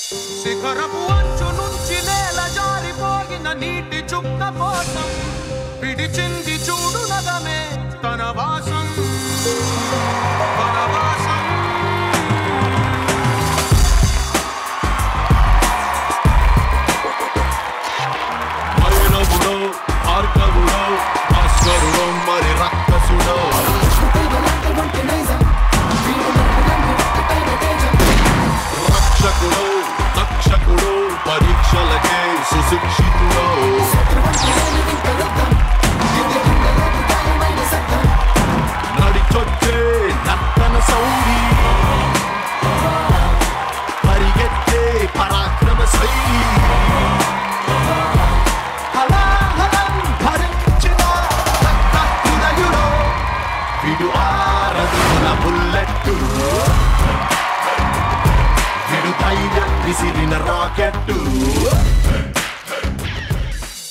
శిఖరపు అంచు నుంచి నేల జారిపోగిన నీటి చుక్క కోసం విడిచింది చూడు నగమే తన వాసం తన వాసం మైనవుడో ఆర్కవుడో భాస్కరుడో మరి రక్కసుడో రక్షకుడో రక్షకుడో పరీక్షలకే సుశిక్షితుడో నడిచొచ్చే నర్తన సౌరి పరిగెత్తే పరాక్రమ శైలి హలాహలం భరించిన రక్త హృదయుడో విడు ఆరదుల బుల్లెట్టు విడు ధైర్యం విసిరిన రాకెట్టు